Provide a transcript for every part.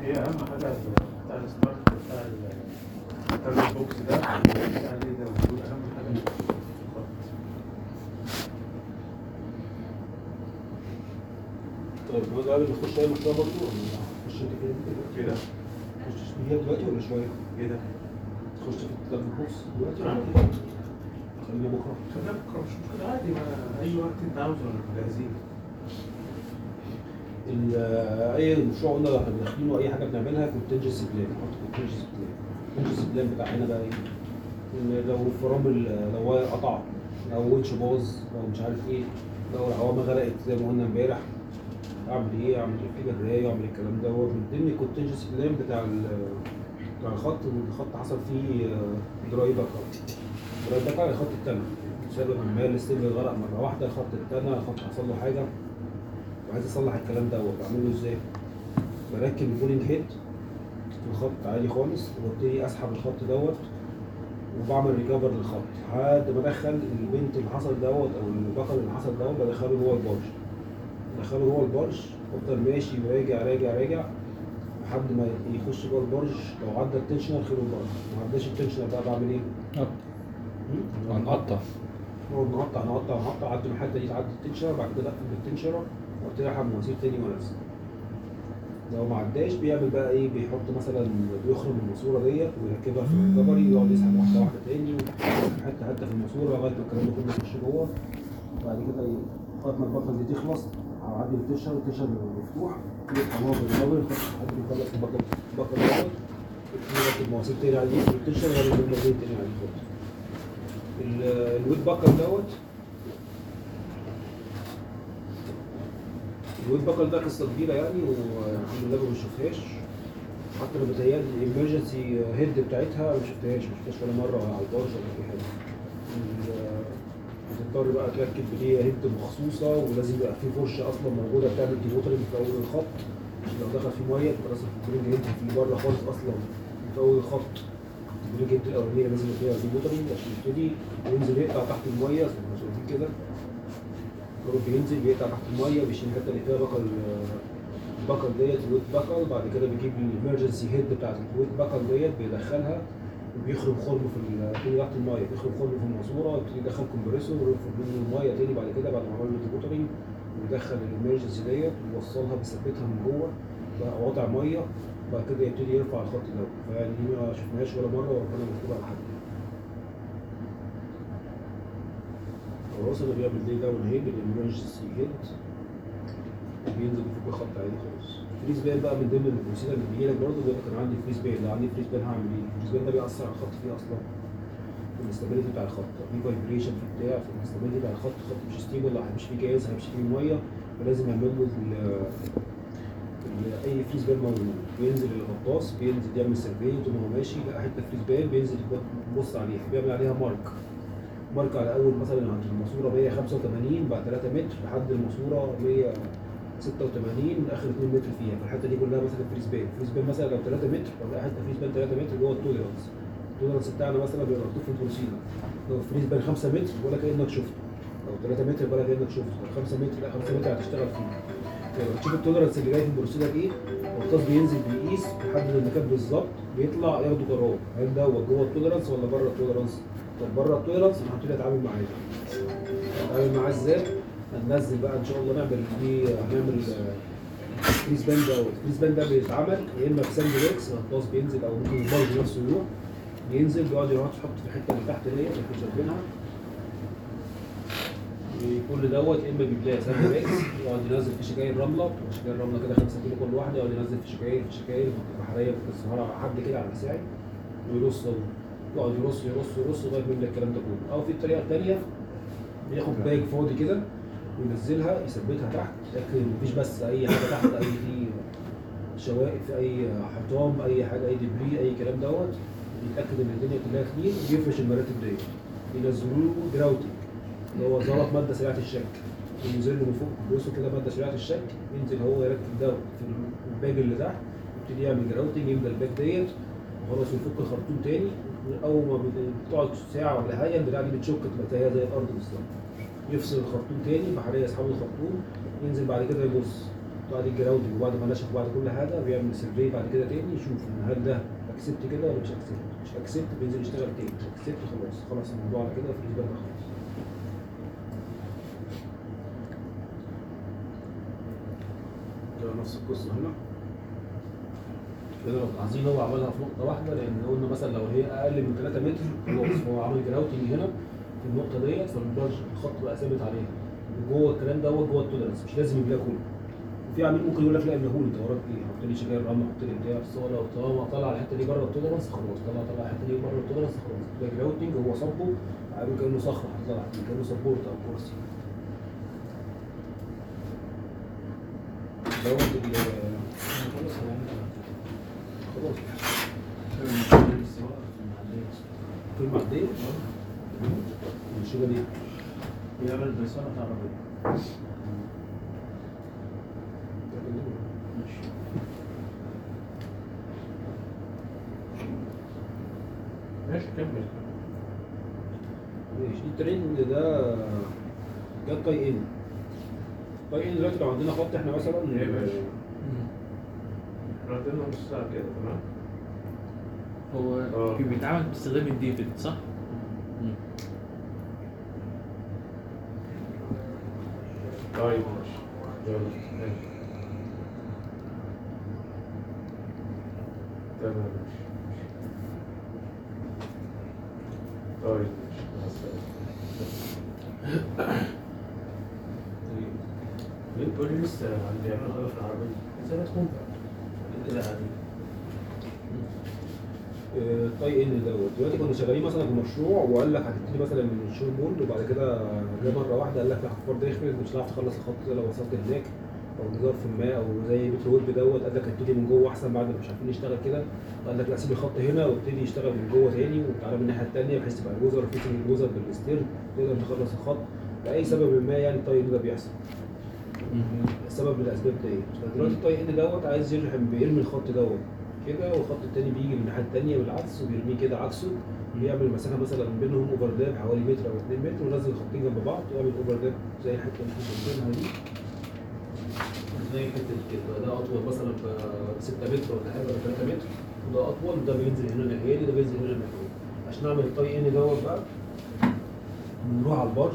هي اهم حاجه بتاع السمارت بتاع ال- بتاع البوكس ده بتاع الايه ده المفروض اهم حاجه الخط. طيب هو ده نخش اي مشروع برضه ولا نخش انت كده كده نخش فيها دلوقتي ولا شويه؟ كده تخش في الكتاب البوكس دلوقتي ولا إيه؟ خلينا بكره خلينا بكره مش مشكله عادي ما اي وقت انت عاوزه ولا جاهزين ال- اي مشروع قلنا احنا داخلينه اي حاجه بنعملها كونتنجنسي بلان نحط كونتنجنسي بلان الكونتنجنسي بلان بتاعنا بقى ايه؟ إن لو فرامل لو واير قطع لو وينش باظ لو مش عارف ايه لو العوامه غرقت زي ما قلنا امبارح اعمل ايه اعمل ايه في جرايه اعمل الكلام ده هو من ضمن الكونتنجنسي بلان بتاع ال- بتاع الخط إن الخط حصل فيه دراي باك اب دراي باك اب الخط التاني بسبب ما الستيل غرق مره واحده الخط التاني الخط حصل له حاجه وعايز اصلح الكلام دوت بعمله ازاي؟ بركب البولينج هيد في الخط عادي خالص وابتدي اسحب الخط دوت وبعمل ريكفر للخط لحد ما ادخل البنت اللي حصل دوت او البقر اللي حصل دوت بدخله جوه البارش بدخله جوه البارش وافضل ماشي وراجع راجع راجع لحد ما يخش جوه البارش لو عدى التنشنر خير وبركه ما عداش التنشنر بقى بعمل ايه؟ مم؟ هنقطع نقعد نقطع نقطع نقطع لحد ما الحته دي تعدي التنشره بعد كده اقفل بالتنشره وابتدي احمل مواسير تاني وانزل لو ما عداش بيعمل بقى ايه بيحط مثلا بيخرم الماسوره ديت ويركبها في الكفري يقعد يسحب واحده واحده تاني حته حته في الماسوره لغايه ما الكلام ده كله يخش جوه بعد كده ايه لغايه ما البطن دي تخلص هعدي التنشر التنشر بيبقى مفتوح يفتح هو بالدبل لحد ما يخلص البطن البطن دوت يركب مواسير تاني عليه والتنشر يركب مواسير تاني عليه برضه ال- الويت باكر دوت الويت باكر ده قصه كبيره يعني والحمد لله ما بنشوفهاش حتى لو بتهيألي الامرجنسي هيد بتاعتها ما شفتهاش ما شفتهاش ولا مره على البارش ولا في حاجه ال- بتضطر بقى تركب ليه هيد مخصوصه ولازم يبقى في فرشه اصلا موجوده بتعمل ديموترنج في اول الخط عشان لو دخل في ميه تبقى لازم البرينج هيد في بره خالص اصلا في اول الخط البرينج هيد الاولانيه لازم يبقى فيها ديموترنج عشان يبتدي ينزل يقطع تحت الميه زي ما شايفين كده الكروب بينزل بيقطع تحت الميه بيشيل الحته اللي فيها بقى البكر ديت الويت بكر بعد كده بيجيب الامرجنسي هيد بتاعت الويت بكر ديت بيدخلها وبيخرم خرم في ال- في تحت الميه بيخرم خرم في الماسوره ويبتدي يدخل كومبريسور ويخرج منه الميه تاني بعد كده بعد ما عمل له ديبوترنج ويدخل الامرجنسي ديت ويوصلها بيثبتها من جوه بقى وضع ميه بعد كده يبتدي يرفع الخط ده فيعني دي ما شفناهاش ولا مره وربنا مكتوب على حد الراس اللي بيعمل دي داون هيد الامرجنسي هيد بينزل يفك الخط عادي خالص فريز بان بقى من ضمن البروسيجر اللي بيجي لك برضه بيقول لك انا عندي فريز بان لو عندي فريز بان هعمل ايه؟ الفريز بان ده بيأثر على الخط فيه اصلا الاستابيليتي بتاع الخط في فايبريشن في بتاع في الاستابيليتي بتاع الخط الخط مش ستيبل مش فيه جاز مش فيه ميه فلازم يعمل له ال- ال- اي فريز بان موجود بينزل الغطاس بينزل يعمل سيرفي طول ما هو ماشي لقى حته فريز بان بينزل يبص عليها بيعمل عليها مارك مارك على اول مثلا عند الماسوره 185 بعد 3 متر لحد الماسوره 186 اخر 2 متر فيها فالحته دي كلها مثلا فريز بان فريز بان مثلا لو 3 متر ولا حته فريز بان 3 متر جوه التوليرانس التوليرانس بتاعنا مثلا بيبقى مكتوب في البروسيجر لو فريز بان 5 متر ولا كانك شفته لو 3 متر ولا كانك شفته لو 5 متر لا 5 متر هتشتغل فيه لما تشوف التوليرانس اللي جاي في البروسيجر ايه الغطاس بينزل بيقيس يحدد المكان بالظبط بيطلع ياخدوا قرار هل ده هو جوه التوليرانس ولا بره التوليرانس طب بره التوليرانس انا هبتدي اتعامل معاه اتعامل معاه ازاي؟ هننزل بقى ان شاء الله نعمل دي هنعمل فريز باند دوت الفريز باند ده بيتعمل يا اما بساند بيكس الغطاس بينزل او ممكن البارج نفسه يروح ينزل بيقعد يروح يحط في الحته اللي تحت ديت اللي احنا شايفينها كل دوت يا اما بيبلاقي ساند بيكس يقعد ينزل في شكاير رمله بتبقى شكاير رمله كده 5 كيلو كل واحده يقعد ينزل في شكاير في شكاير بحريه في الصحراء حد كده على مساعي ويرص يقعد يرص يرص يرص لغايه ما يملى الكلام ده كله او في الطريقه الثانيه بياخد باج فاضي كده وينزلها يثبتها تحت يتاكد ان مفيش بس اي حاجه تحت اي في شوائب في اي حطام اي حاجه اي دبري اي كلام دوت يتاكد ان الدنيا كلها كلين ويفرش المراتب ديت ينزلوا له جراوتنج اللي هو زلط ماده سريعه الشك ينزل له من فوق بيوصل كده ماده سريعه الشك ينزل هو يركب ده في الباج اللي تحت يبتدي يعمل جراوتنج يملى الباج ديت وخلاص يفك الخرطوم تاني اول ما بتقعد ساعه ولا حاجه البتاعه دي بتشك تبقى هي زي الارض بالظبط يفصل الخرطوم تاني بحريه يسحبوا الخرطوم ينزل بعد كده يبص بعد الجراودنج وبعد ما نشف وبعد كل حاجه بيعمل سيرفي بعد كده تاني يشوف ان هل ده اكسبت كده ولا مش اكسبت مش اكسبت بينزل يشتغل تاني مش اكسبت خلاص خلاص الموضوع على كده في بالك خلاص ده نفس القصه هنا كده لو عايزين هو عملها في نقطه واحده لان قلنا مثلا لو هي اقل من 3 متر خلاص هو عمل جراوتنج هنا في النقطه ديت فالبرج الخط بقى ثابت عليها جوه الكلام دوت جوه التولرنس مش لازم يملاها كله وفي عميل ممكن يقول لك لا املاهولي انت وراك ايه حط لي شجاير رمل حط لي بتاع بس هو لو طالما طلع الحته دي بره التولرنس خلاص طلع طلع الحته دي بره التولرنس خلاص ده جراوتنج هو صبه عامل كانه صخره هتطلع فيه كانه سبورت او كرسي دوت ال خلاص خلاص في المعديه الشغل دي بيعمل بيصنع عربية ماشي ماشي كمل ماشي الترند ده ده التاي ان التاي ان دلوقتي لو عندنا خط احنا مثلا إيه يا باشا؟ احنا عندنا نص ساعة كده تمام هو آه. كان بيتعمل باستخدام الديفيد صح؟ مم. طيب ماشي يلا ماشي تمام ماشي طيب ماشي مع السلامة بتقول لي لسه اللي يعملوا في العربية ازاي تكون كده عادي التاي ان دوت دلوقتي كنا شغالين مثلا في مشروع وقال لك هتبتدي مثلا من الشور بول وبعد كده جه مره واحده قال لك لا حفار داخل مش هتعرف تخلص الخط ده لو وصلت هناك او ظرف ما او زي بترو ويب دوت قال لك هتبتدي من جوه احسن بعد ما مش عارفين نشتغل كده قال لك لا سيب الخط هنا وابتدي يشتغل من جوه تاني وتعالى من الناحيه الثانيه بحيث تبقى الجزر فيتنج الجزر بالستير تقدر تخلص الخط لاي سبب ما يعني التاي ان ده بيحصل السبب من الاسباب ده ايه؟ فدلوقتي التاي ان دوت عايز يلحم بيرمي الخط دوت كده والخط التاني بيجي من الناحيه التانيه بالعكس وبيرميه كده عكسه بيعمل مسافه مثلا بينهم اوفرلاب حوالي متر او 2 متر وينزل الخطين جنب بعض ويعمل اوفرلاب زي الحته اللي احنا شايفينها دي زي الحته دي كده ده اطول مثلا ب 6 متر ولا حاجه ولا 3 متر وده اطول ده بينزل هنا الناحيه دي ده بينزل هنا الناحيه دي عشان اعمل التاي ان دوت بقى نروح على البرج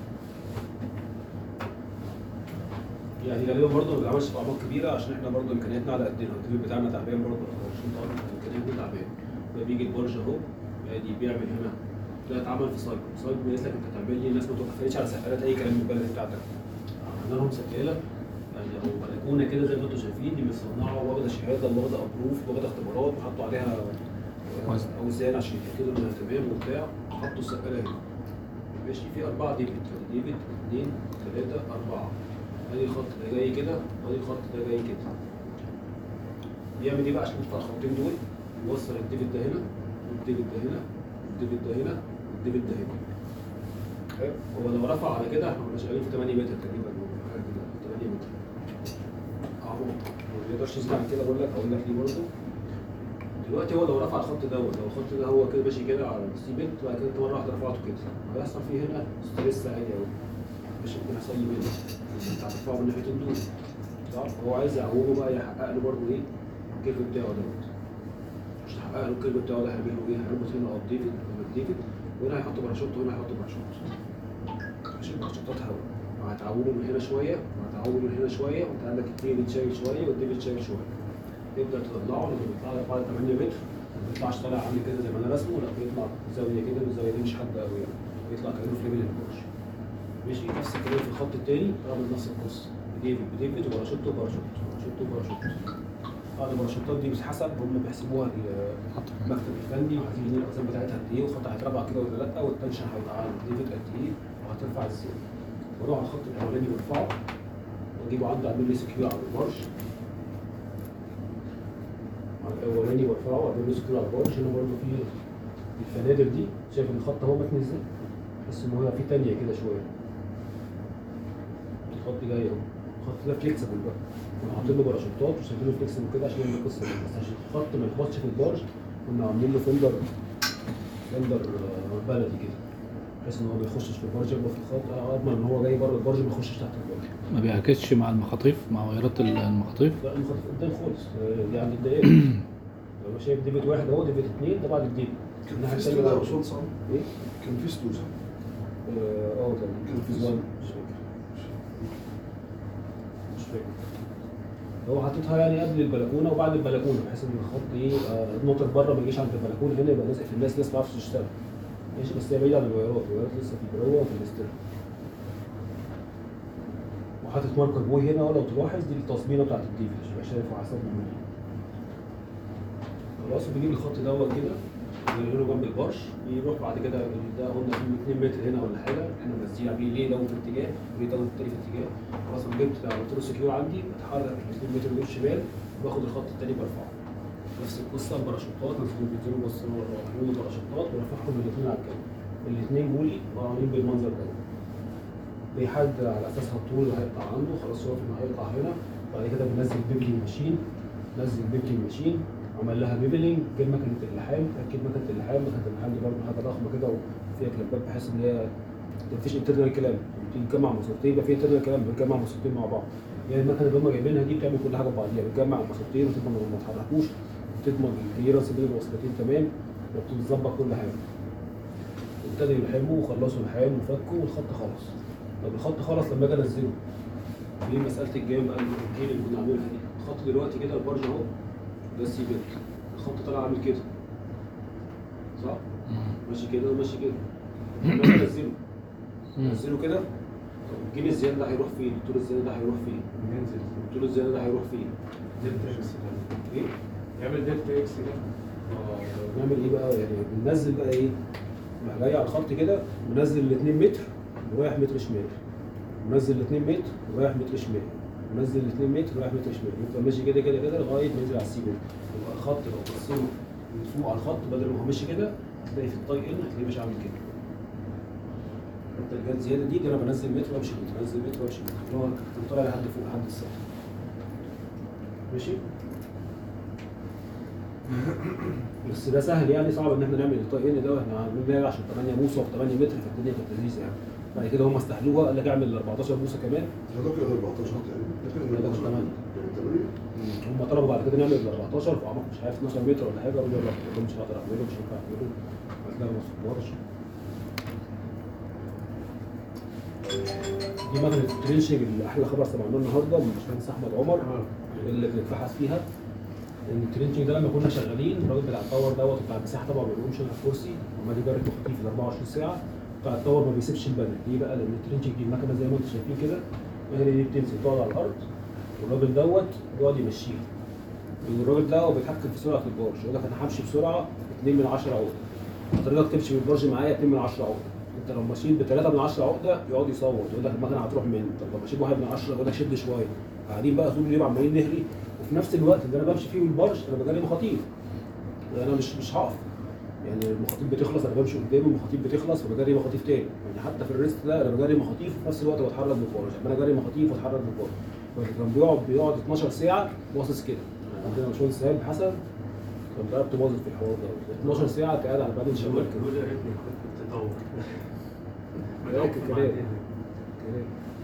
يعني غالبا برضه ما بنعملش في اعماق كبيره عشان احنا برضه امكانياتنا على قدنا التدريب بتاعنا تعبان برضه عشان طبعا امكانياتنا تعبان ده بيجي البرج اهو ادي بيعمل هنا ده اتعمل في سايكل سايكل بيقول لك انت تعمل لي الناس ما توقفليش على سقالات اي كلام من البلد بتاعتك عملنا لهم سقاله يعني او بلكونه كده زي ما انتم شايفين دي متصنعه واخده شهاده واخده ابروف واخده اختبارات وحطوا عليها وزن. اوزان عشان يتاكدوا انها تمام وبتاع حطوا السقاله هنا ماشي في أربعة ديفيد ديفيد اثنين ثلاثة أربعة ادي الخط ده جاي كده وادي الخط ده جاي كده يعمل ايه بقى عشان يدفع الخطين دول يوصل الديفيد ده هنا والديفيد ده هنا والديفيد ده هنا والديفيد ده هنا حلو؟ هو لو رفع على كده احنا كنا شغالين في 8 متر تقريبا حاجه كده 8 متر اهو ما بيقدرش يزيد عن كده بقول لك هقول لك ليه برضه دلوقتي هو لو رفع الخط دوت لو الخط ده هو كده ماشي كده على السي بنت وبعد كده انت مره واحده رفعته كده هيحصل فيه هنا ستريس عالي قوي مش ممكن يحصل لي منه انت هترفعه من ناحيه الدود تعرف هو عايز يعوضه بقى يحقق له برضه ايه الكيرف بتاعه دوت مش تحقق له الكيرف بتاعه ده هيعمل له ايه هيربط هنا اب ديفيد اب ديفيد وهنا هيحط باراشوت وهنا هيحط باراشوت عشان باراشوتات هوا وهتعوله من هنا شويه وهتعوله من هنا شويه وانت عندك الديفيد شايل شويه والديفيد شايل شويه تبدا تطلعه لما بيطلع لك بعد 8 متر ما بيطلعش طالع عامل كده زي ما انا رسمه لا بيطلع زاويه كده والزاويه دي مش حاده قوي يعني بيطلع كانه في ليفل البرج ماشي نفس الكلام في الخط التاني اعمل نفس القصه بديفيد بديفيد وباراشوت وباراشوت باراشوت وباراشوت بعد الباراشوتات دي حسب هم بيحسبوها المكتب الفني وعايزين الاقسام بتاعتها قد ايه والخط هيترفع كده ولا لا والتنشن هيبقى على الديفيد قد ايه وهترفع ازاي واروح على الخط الاولاني وارفعه واجيبه عنده اعمل له سكيور على البرج على الاولاني وارفعه واعمل له سكيور على البرج هنا برضه في الفنادق دي شايف ان الخط اهو متني ازاي بس ان هو في تانية كده شويه الخط جاي اهو الخط ده فليكسبل بقى كنا حاطين له باراشوتات وسايبينه فليكسبل كده عشان يعمل القصه دي بس عشان الخط ما يخبطش في البارج كنا عاملين له فندر فندر آه، بلدي كده بحيث ان هو ما يخشش في البرج يبقى في الخط اضمن ان هو جاي بره البرج ما يخشش تحت البرج ما بيعكسش مع المخاطيف مع غيرات المخاطيف لا المخطط قدام خالص آه، يعني الدقائق لو شايف ديفيد واحد اهو ديفيد اثنين ده بعد الديفيد كان الناحية في التانية سلوزة بقى- يا باشمهندس عمرو؟ ايه؟ كان في سلوزة اه آه، كان كان في زمان مش فاكر مش فاكر هو حاططها يعني قبل البلكونه وبعد البلكونه بحيث ان الخط ايه آه، نقطه بره ما يجيش عند البلكونه هنا يبقى لازق في الناس ناس ما تعرفش تشتغل ماشي بس هي بعيده عن الوايرات الوايرات لسه في جوه وفي الاستر وحاطط ماركر بوي هنا ولو تلاحظ دي التصميمه بتاعت الديفي عشان يبقى شايف على حسب المنين خلاص بيجيب الخط دوت كده بينقله جنب البرش يروح بعد كده ده قلنا فيه 2 متر هنا ولا حاجه احنا ماسكين بيه ليه ده في اتجاه وليه ده التاني في اتجاه خلاص انا جبت عملت له سكيور عندي بتحرك ال 2 متر دول شمال باخد الخط التاني برفعه نفس القصه الباراشوتات المفروض بينزلوا بس بيعملوا باراشوتات برفعهم الاثنين على الجنب الاثنين جولي وعاملين بالمنظر ده بيحدد على اساسها الطول اللي هيقطع عنده خلاص هو في هيقطع هنا بعد كده بنزل بيبلينج ماشين نزل بيبلينج ماشين عمل لها بيبلينج جاب مكنه اللحام ركب مكنه اللحام مكنه اللحام دي برضه حاجه ضخمه كده وفيها كلابات بحيث ان هي مفيش انترنال كلام بتيجي تجمع مسطرتين يبقى في انترنال كلام بتجمع مسطرتين مع بعض يعني المكنه اللي هم جايبينها دي بتعمل كل حاجه ببعضيها بتجمع المسطرتين وتضمن انهم ما يتحركوش وتضمن الكليرنس بين الوصلتين تمام وبتظبط كل حاجه ابتدوا يلحموا وخلصوا الحام وفكوا والخط خلص طب الخط خلص لما اجي انزله ليه مساله الجيم بقى الجيم اللي كنا عاملينها دي الخط دلوقتي كده البرج اهو ده السي بيت الخط طالع عامل كده صح؟ ماشي كده وماشي كده لما اجي انزله انزله كده طب الجيم الزياده ده هيروح فين؟ الطول الزياده ده هيروح فين؟ ينزل الطول الزياده ده هيروح فين؟ دلتا اكس ايه؟ يعمل دلتا اكس كده آه، نعمل ايه بقى يعني بننزل بقى ايه راح جاي على الخط كده منزل ال 2 متر ورايح متر شمال منزل ال 2 متر ورايح متر شمال منزل ال 2 متر ورايح متر شمال يفضل ماشي كده كده كده لغايه ما ينزل على السي بيت يبقى الخط لو بصينا من فوق على الخط بدل ما هو ماشي كده هتلاقي في الطاي ان هتلاقيه ماشي عامل كده الحته اللي جت زياده دي ده انا بنزل متر وامشي متر بنزل متر وامشي متر اللي هو كان طالع لحد فوق لحد السطح ماشي بس ده سهل يعني صعب ان احنا نعمل الطاي ان ده واحنا عاملين ده عشان 8 بوصه و8 متر فالدنيا كانت لذيذه يعني بعد كده هم استحلوها قال لك اعمل 14 بوصه كمان ده كده 14 تقريبا ده كان 8 8 هم طلبوا بعد كده نعمل ال 14 في اعماق مش عارف 12 متر ولا حاجه قالوا يلا قلت لهم مش هقدر اعمله مش هينفع اعمله هتلاقوا ما صبرش دي مكنه الترينشنج اللي احلى خبر سمعناه النهارده من الباشمهندس احمد عمر اللي بنتبحث فيها ان الترينشنج ده لما كنا شغالين الراجل بتاع التاور دوت بتاع المساحه طبعا ما بيقومش على الكرسي عمال يجرب مخاطيف ال 24 ساعه بتاع التاور ما بيسيبش البانل ليه بقى؟ لان الترينشنج دي المكنه زي ما انتم شايفين كده هي دي بتنزل تقعد على الارض والراجل دوت يقعد يمشيها الراجل ده هو بيتحكم في سرعه البرج يقول لك انا همشي بسرعه 2 من 10 عقده حضرتك تمشي بالبرج معايا 2 من 10 عقده انت لو مشيت ب 3 من 10 عقده يقعد يصوت يقول لك المكنه هتروح مني طب لو مشيت بواحد من 10 يقول لك شد شويه قاعدين بقى طول اليوم عمالين نهري وفي نفس الوقت اللي انا بمشي فيه بالبرج انا بجري مخاطيف انا مش مش هقف يعني المخاطيف بتخلص انا بمشي قدامي المخاطيف بتخلص وبجري مخاطيف تاني يعني حتى في الريست ده انا بجري مخاطيف وفي نفس الوقت بتحرك بالبرج يعني انا جري مخاطيف واتحرك بالبرج كان بيقعد بيقعد 12 ساعه باصص كده يعني عندنا باشمهندس سهاب حسن كان رقبته باظت في الحوار ده 12 ساعه قاعد على بال شمال كده بيقول يا ريتني كنت التطور فاكر كلام كلام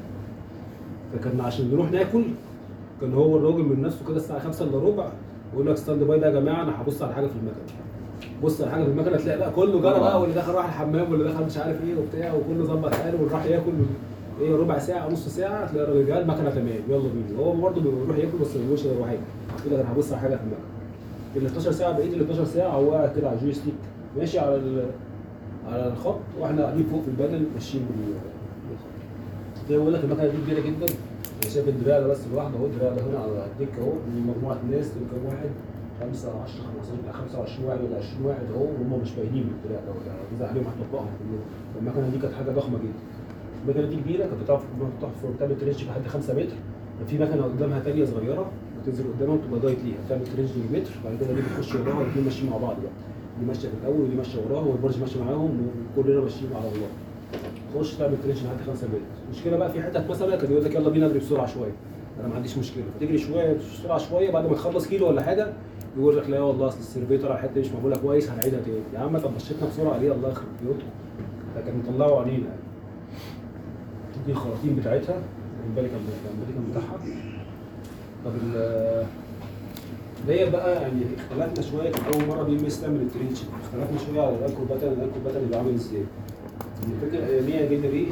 فكان عشان نروح ناكل كان هو الراجل من نفسه كده الساعه 5 الا ربع يقول لك ستاند باي ده يا جماعه انا هبص على حاجه في المكنه بص على حاجه في المكنه تلاقي بقى كله جرى بقى واللي دخل راح الحمام واللي دخل مش عارف ايه وبتاع وكله ظبط حاله واللي راح ياكل ايه ربع ساعه نص ساعه تلاقي الراجل جه المكنه تمام يلا بينا هو برضه بيروح ياكل بس ما بيقولش غير واحد يقول لك انا هبص على حاجه في المكنه ال 12 ساعه بقيه ال 12 ساعه هو قاعد كده على الجويستيك ماشي على ال- على الخط واحنا قاعدين فوق في البانل ماشيين بال- بالخط زي ما بقول لك المكنه دي كبيره جدا انا شايف الدراع ده بس لوحده اهو الدراع ده هنا على الدكه اهو من مجموعه ناس دول كام واحد 5 10 15 لا 25 واحد ولا 20 واحد اهو وهم مش باينين من الدراع ده يعني اذا عليهم هتطبقهم كلهم المكنه دي كانت حاجه ضخمه جدا المكنه دي كبيره كانت بتعرف بتحفر تعمل ترنش لحد 5 متر في مكنه قدامها تانية صغيره بتنزل قدامها وتبقى دايت ليها تعمل ترنش لمتر بعد كده دي بتخش وراها والاثنين ماشيين مع بعض بقى دي ماشيه في الاول ودي ماشيه وراها والبرج ماشي معاهم وكلنا ماشيين على الله تخش تعمل ترنش لحد 5 متر المشكله بقى في حتت مثلا كان يقول لك يلا بينا نجري بسرعه شويه انا ما عنديش مشكله فتجري شويه بسرعه شويه بعد ما تخلص كيلو ولا حاجه يقول لك لا والله اصل السيرفيتر على الحته دي مش معموله كويس هنعيدها تاني يا عم طب مشيتنا بسرعه ليه الله يخرب بيوتكم ده كان مطلعه علينا دي الخراطيم بتاعتها بالك الامريكان بتاعها طب ال دي بقى يعني اختلفنا شويه كان اول مره بيم يستعمل التريتش اختلفنا شويه على الانكور باتن الانكور باتن اللي عامل ازاي الفكره الاياميه جدا ايه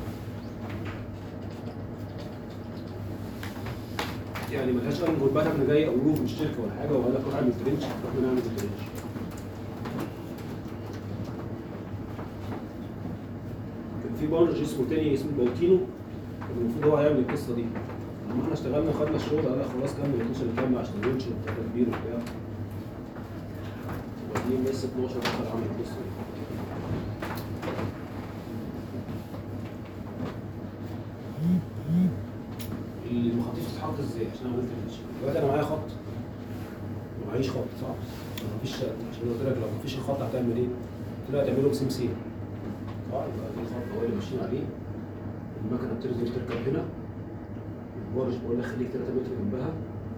يعني ملهاش انكور باتن جاي اقولوه من الشركه ولا حاجه وقال لك روح اعمل تريتش رحنا نعمل التريتش كان في بارج اسمه تاني اسمه بولتينو كان المفروض هو هيعمل القصه دي لما احنا اشتغلنا وخدنا الشغل قال لك خلاص كمل 12 كمل عشان الونش بتاع كبير وبتاع وبعدين لسه 12 دخل عمل القصه دي المخاطيف تتحط ازاي عشان اعمل تريتش دلوقتي انا معايا خط معيش خط صح؟ مفيش عشان قلت لك لو مفيش الخط هتعمل ايه؟ قلت له هتعمله بسمسين صح يبقى دي الخط هو اللي ماشيين عليه المكنه بتنزل تركب هنا البرج بقول لك خليك 3 متر جنبها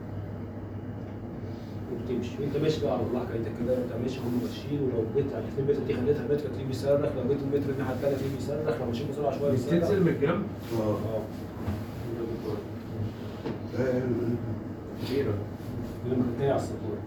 وبتمشي وانت ماشي بقى على الله حكايتك كده انت ماشي هم ماشيين ولو جيت على 2 متر دي خليتها متر تلاقيه بيصرخ لو جيت المتر الناحيه الثانيه تلاقيه بيصرخ لو ماشيين بسرعه شويه بيصرخ بتنزل من الجنب اه اه ده يعني كبيرة لما تنتهي على السبوره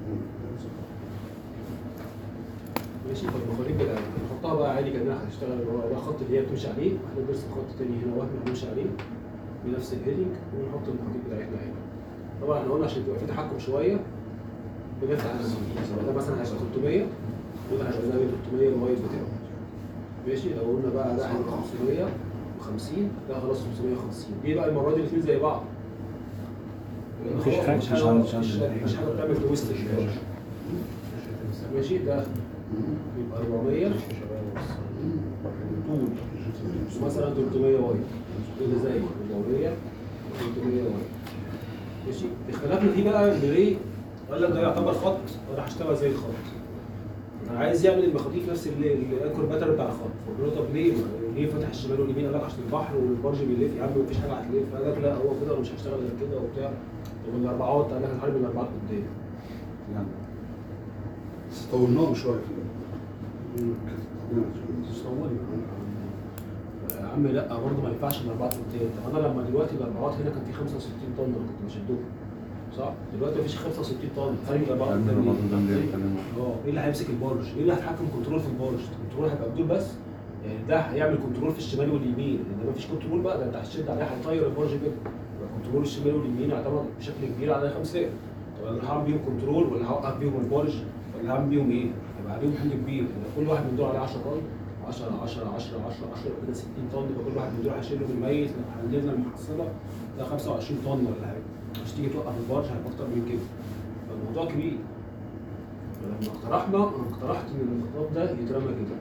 ماشي فالمخاريج بقى نحطها بقى عادي كانها هتشتغل اللي هو ده خط اللي هي بتمشي عليه احنا بنرسم خط تاني هنا وهم هنمشي عليه بنفس الهيدنج ونحط المخاريج بتاعتنا هنا طبعا احنا قلنا عشان تبقى في تحكم شويه بنفتح السي ده مثلا هيبقى 300 وده هيبقى زي 300 الوايد بتاعه ماشي لو قلنا بقى ده هيبقى 550 ده خلاص 550 دي بقى المره دي الاثنين زي بعض مفيش حاجة- مش مش حاجه حاجة- مش مش حاجه بتعمل تويست ماشي ده يبقى 400 طول مثلا 300 واي كده زي 400 300 واي ماشي اختلفنا فيه بقى ان ليه قال لك ده يعتبر خط وانا هشتغل زي الخط انا عايز يعمل المخاطيف نفس ال- الانكور باتر بتاع الخط فقلت له طب ليه ليه فتح الشمال واليمين قال لك عشان البحر والبرج بيلف يا عم مفيش حاجه هتلف قال لك لا هو كده انا مش هشتغل غير كده وبتاع طب الاربعات قال لك هنحارب الاربعات قدام بس طولناهم شويه في مش طولي يا عم لا برضه ما ينفعش الاربعات قدام طب انا لما دلوقتي الاربعات هنا كان في 65 طن انا كنت بشدهم صح؟ دلوقتي مفيش 65 طن خارج الاربعات قدام ليه؟ اه ايه اللي هيمسك البرج؟ ايه اللي هيتحكم كنترول في البرج؟ الكنترول هيبقى بدول بس يعني ده هيعمل كنترول في الشمال واليمين انما مفيش كنترول بقى ده انت هتشد عليه هيطير البرج كده يبقى كنترول الشمال واليمين يعتمد بشكل كبير على خمسات طب انا هعمل بيهم كنترول ولا هوقف بيهم البرج ولا هعمل بيهم ايه؟ يبقى عليهم حمل كبير لان كل واحد من دول عليه 10 طن 10 10 10 10 10 كده 60 طن يبقى كل واحد من دول هيشيل له الميت لو حللنا المحصله ده 25 طن ولا حاجه مش تيجي توقف البرج هيبقى اكتر من كده فالموضوع كبير فلما اقترحنا انا اقترحت ان المخطاط ده يترمى كده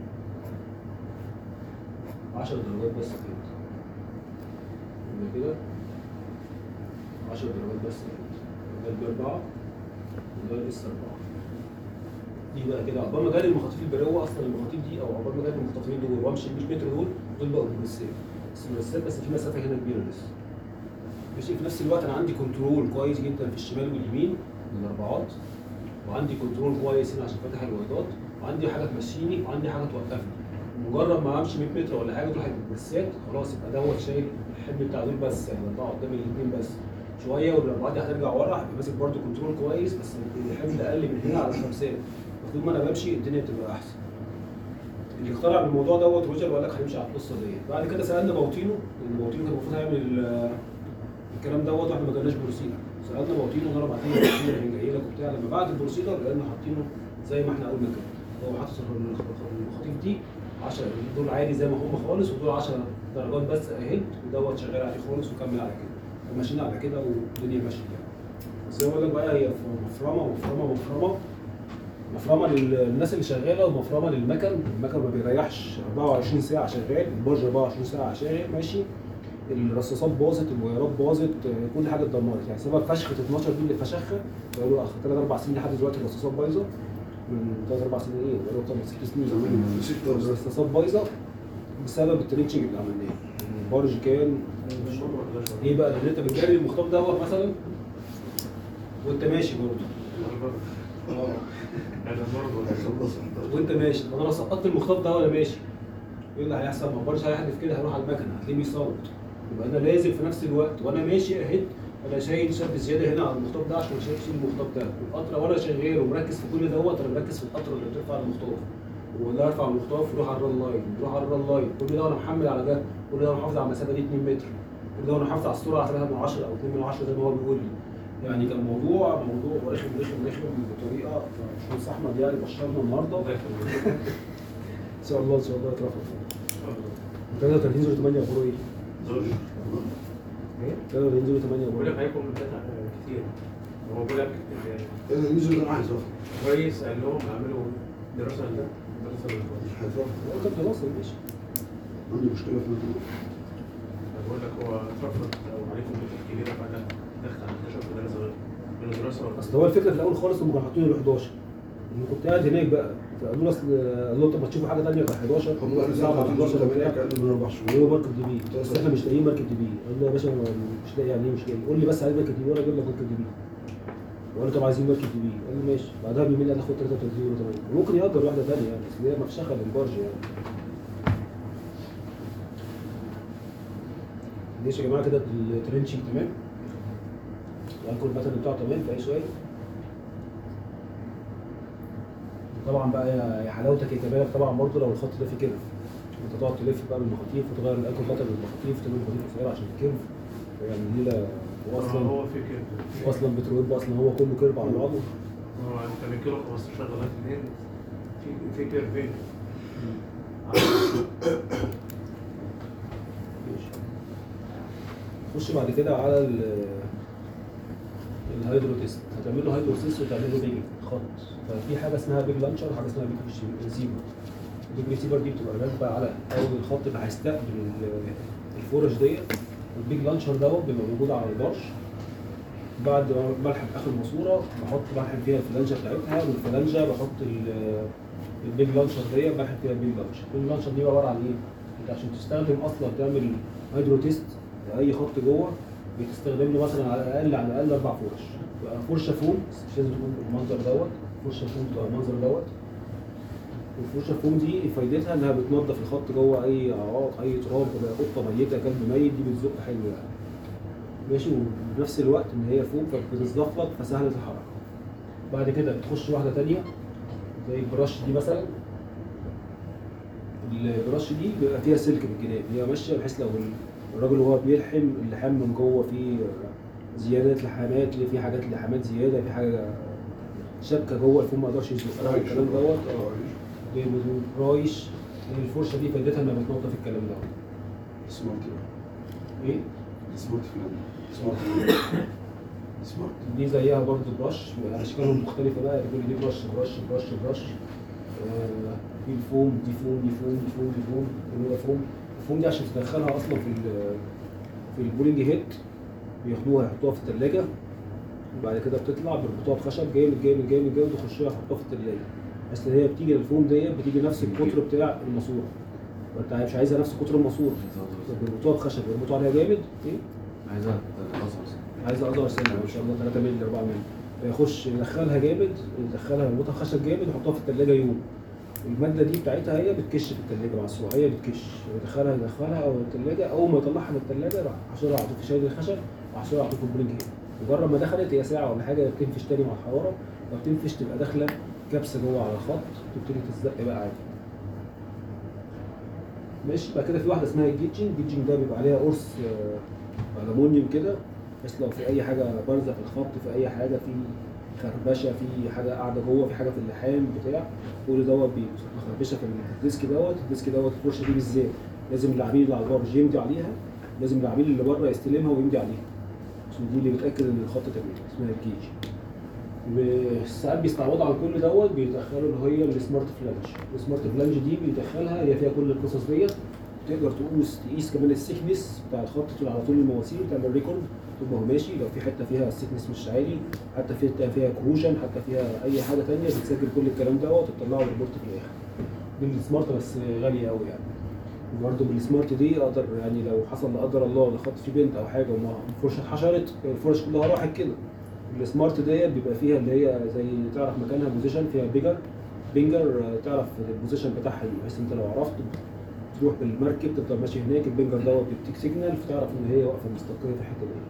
10 درجات بس كده يبقى كده 10 درجات بس كده ده البي 4 وده الاس 4 دي بقى كده عقبال ما جالي المخاطيف البريه اصلا المخاطيف دي او عقبال ما جالي المخاطفين دول وامشي ال 100 متر دول دول بقوا بروسيل بس بروسيل بس في مسافه هنا كبيره لسه ماشي في نفس الوقت انا عندي كنترول كويس جدا في الشمال واليمين الاربعات وعندي كنترول كويس هنا عشان فاتح الوايدات وعندي حاجه تمشيني وعندي حاجه توقفني مجرد ما امشي 100 متر ولا حاجه تروح البرسات خلاص يبقى دوت شايل الحمل بتاع دول بس يعني الاربعه قدام الاثنين بس شويه والاربعات دي هترجع ورا هيبقى ماسك برده كنترول كويس بس الحمل اقل من هنا على الخمسات المفروض ما انا بمشي الدنيا بتبقى احسن اللي اخترع الموضوع دوت روجر وقال لك هنمشي على القصه ديت بعد كده سالنا موتينو لان موتينو كان المفروض هيعمل ال- الكلام دوت واحنا ما جالناش بروسيلر سالنا موتينو قلنا له ابعت لنا بروسيلر اللي جاي لك وبتاع لما بعت البروسيلر لقينا حاطينه زي ما احنا قلنا كده هو حاطط المخاطيف دي 10 دول عادي زي ما هم خالص ودول 10 درجات بس اهيد ودوت شغال عليه خالص وكمل على كده وماشيين على كده والدنيا ماشيه يعني بس زي ما بقول لك بقى هي مفرمه مفرمه مفرمه مفرمه للناس اللي شغاله ومفرمه للمكن المكن ما بيريحش 24 ساعه شغال البرج 24 ساعه شغال ماشي الرصاصات باظت الوايرات باظت آه، كل حاجه اتدمرت يعني سبب فشخه 12 دي اللي فشخها بقاله ثلاث اربع سنين لحد دلوقتي الرصاصات بايظه من ثلاث اربع سنين ايه بقاله اكتر من ست سنين زمان ستة وستة. الرصاصات بايظه بسبب التريتشنج اللي عملناه البرج كان ايه بقى لان انت بتجري المخطوط دوت مثلا وانت ماشي برضه اه انا برضه خلص انت وانت ماشي طب انا لو سقطت المخطوط ده وانا ماشي ايه اللي هيحصل؟ ما برضه هيحدف كده هيروح على المكنه هتلاقيه بيصوت يبقى انا لازم في نفس الوقت وانا ماشي اهيد انا شايل شاب زياده هنا على المخطوف ده عشان شايل شيل المخطوف ده والقطره وانا شغال ومركز في كل دوت انا مركز في القطره اللي بترفع المخطوف ولا ارفع المخطوف يروح على الران لاين يروح على الران لاين كل ده وانا محمل على ده كل ده وانا محافظ على المسافه دي 2 متر كل ده وانا محافظ على السرعه 3 من 10 او 2 من 10 زي ما هو بيقول لي يعني كان موضوع موضوع رخم رخم رخم بطريقه مش احمد يعني بشرنا النهارده الله يخليك. ان شاء الله ان شاء الله يترفع 33 زر 8 اخباره ايه؟ زوج 33 زر 8 بقول اخباره لك عليكم بتاع كتير هو بيقول لك ايه ده نزل ده انا عايز افهم كويس قال لهم اعملوا دراسه لده دراسه للفاضي مش هيفهم ايه؟ طب خلاص ماشي عندي مشكله في الموضوع بقول لك هو اترفض او عليكم بيت كبيره فجاه دخل اكتشف في دراسه غير من الدراسه ولا اصل هو الفكره في الاول خالص هم كانوا حاطين له 11 انا كنت قاعد هناك بقى فقالوا له اصل قالوا له طب ما تشوفوا حاجه ثانيه كان 11 هم قالوا صعب على 11 وبتاع كانوا من اربع شهور وهو مركب دي بي بس احنا مش لاقيين مركب دي بي قال له يا باشا أنا مش لاقي يعني ايه مش لاقي قول لي بس عايز مركب دي بي وانا اجيب لك مركب دي بي وقال له طب عايزين مركب دي بي قال له ماشي بعدها بيومين قال له خد 33 يورو 8 ممكن يأجر واحده ثانيه يعني بس هي مفشخه للبرج يعني ماشي يا جماعه كده الترنشنج تمام الانكور باترن بتاعه تمام في اي سؤال طبعا بقى يا يا حلاوتك يا كمالك طبعا برضه لو الخط ده فيه كيرف انت تقعد تلف بقى بالمخاطيف وتغير الانكور باترن بالمخاطيف تعمل مخاطيف قصيره عشان الكيرف يعني ليله واصلا هو في كده اصلا بترويب اصلا هو كله كيرف على بعضه هو انت من كيلو 15 لغايه 2 في في كيرفين ماشي. نخش بعد كده على ال الهيدرو تيست هتعمل له هيدرو تيست وتعمل له بيج خط ففي حاجه اسمها بيج لانشر وحاجه اسمها بيج ريسيفر البيج ريسيفر دي بتبقى راكبه على اول الخط اللي هيستقبل ال- الفورج ديت والبيج لانشر دوت بيبقى موجود على البرش بعد ما بلحم اخر ماسوره بحط بلحم فيها الفلانجه بتاعتها والفلانجه بحط ال- البيج لانشر ديت بلحم فيها البيج لانشر البيج لانشر دي عباره عن ايه؟ انت عشان تستخدم اصلا تعمل هيدرو تيست لاي خط جوه بتستخدم له مثلا على الاقل على الاقل اربع فرش تبقى فرشه فوم بس مش لازم تكون بالمنظر دوت فرشه فوم تبقى المنظر دوت والفرشه الفوم دي فايدتها انها بتنظف الخط جوه اي اعراق اي تراب ولا قطه ميته كلب ميت دي بتزق حلو يعني ماشي وفي نفس الوقت ان هي فوم فبتنظف لك فسهله الحركه بعد كده بتخش واحده تانية زي البرش دي مثلا البرش دي بيبقى فيها سلك بالجناب هي ماشيه بحيث لو الراجل وهو بيلحم اللحام من جوه فيه زيادات لحامات في حاجات لحامات زياده في حاجه شبكه جوه الفوم ما يقدرش يزقها الكلام دوت اه رايش الفرشه دي فايدتها انها بتنظف الكلام دوت سمارت بقى ايه سمارت فلان سمارت سمارت دي زيها برضه برش بيبقى اشكالهم مختلفه بقى كل دي برش برش برش برش آه، في الفوم دي فوم دي فوم دي فوم دي فوم كل ده فوم الفوم دي عشان تدخلها اصلا في ال- في البولينج هيد بياخدوها يحطوها في الثلاجه وبعد كده بتطلع بيربطوها بخشب جامد جامد جامد جامد ويخشوها يحطوها في الثلاجه بس هي بتيجي الفوم ديت بتيجي نفس القطر بتاع الماسوره فانت مش عايزها نفس قطر الماسوره بيربطوها بخشب بيربطوا عليها جامد ايه عايزها تتغصص عايز اصغر سنه ما شاء الله 3 مللي 4 مللي فيخش يدخلها جامد يدخلها يربطها خشب جامد يحطها في الثلاجه يوم الماده دي بتاعتها هي بتكش في الثلاجه مع السرعه هي بتكش يدخلها يدخلها او الثلاجه اول ما يطلعها من الثلاجه راح حصلها على طول في شايل الخشب وحصلها على طول في البرينج هنا مجرد ما دخلت هي ساعه ولا حاجه بتنفش تاني مع الحراره لو بتنفش تبقى داخله كبسه جوه على الخط تبتدي تتزق بقى عادي ماشي بعد كده في واحده اسمها الجيتشنج الجيتشنج ده بيبقى عليها قرص آه، الومنيوم كده بحيث لو في اي حاجه بارزه في الخط في اي حاجه في خربشه في حاجه قاعده جوه في حاجه في اللحام بتاع كل دوت بيبقى خربشه في الديسك دوت الديسك دوت الفرشه دي بالذات لازم العميل اللي على البرج يمضي عليها لازم العميل اللي بره يستلمها ويمضي عليها عشان دي اللي بتاكد ان الخط تمام اسمها الجيج ساعات بيستعوضوا على كل دوت بيدخلوا اللي هي السمارت فلانج السمارت فلانج دي بيدخلها هي فيها كل القصص ديت تقدر تقوس تقيس كمان السيكنس بتاع الخط طول على طول المواسير تعمل ريكورد طول ما هو ماشي لو في حته فيها السيكنس مش عالي حتى في حته فيها كروجن حتى فيها اي حاجه ثانيه بتسجل كل الكلام دوت وتطلعه ريبورت في الاخر دي السمارت بس غاليه قوي يعني برضه بالسمارت دي اقدر يعني لو حصل لا قدر الله لو خط في بنت او حاجه وما الفرشه اتحشرت الفرش كلها راحت كده السمارت ديت بيبقى فيها اللي هي زي تعرف مكانها بوزيشن فيها بيجر بينجر آه، تعرف البوزيشن بتاعها ايه بحيث انت لو عرفت تروح بالمركب تفضل ماشي هناك البنجر دوت بيديك سيجنال فتعرف ان هي واقفه مستقره في الحته دي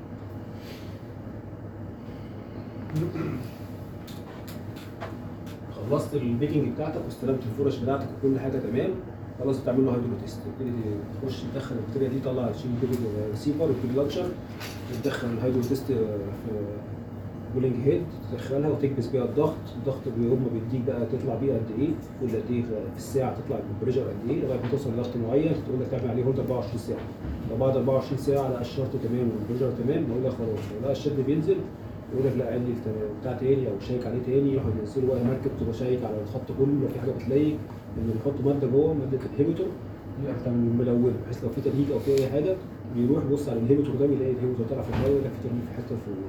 خلصت البيكنج بتاعتك واستلمت الفرش بتاعتك وكل حاجه تمام خلاص بتعمل له هيدرو تيست تبتدي تخش تدخل البكتيريا دي تطلع تشيل البيبي ريسيفر والبيبي لانشر وتدخل الهيدرو تيست في بولينج هيد تدخلها وتكبس بيها الضغط الضغط اللي هم بيديك بقى تطلع بيه قد ايه كل قد ايه في الساعه تطلع بالبريشر قد ايه لغايه ما توصل لضغط معين تقول لك تعمل عليه هولد 24 ساعه لو بعد 24 ساعه لقى الشرط تمام والبريشر تمام نقول لك خلاص لو لقى الشد بينزل يقول لك لا عندي بتاع تاني او شيك عليه تاني يروحوا ينزلوا بقى مركب تبقى شايك على الخط كله لو في حاجه بتلاقي ان بيحطوا ماده جوه ماده الهيبيتور دي ملونه بحيث لو في تلهيج او في اي حاجه بيروح يبص على الهيبيتور ده بيلاقي الهيبيتور طالع في الهواء يقول لك في تلهيج في حته فوق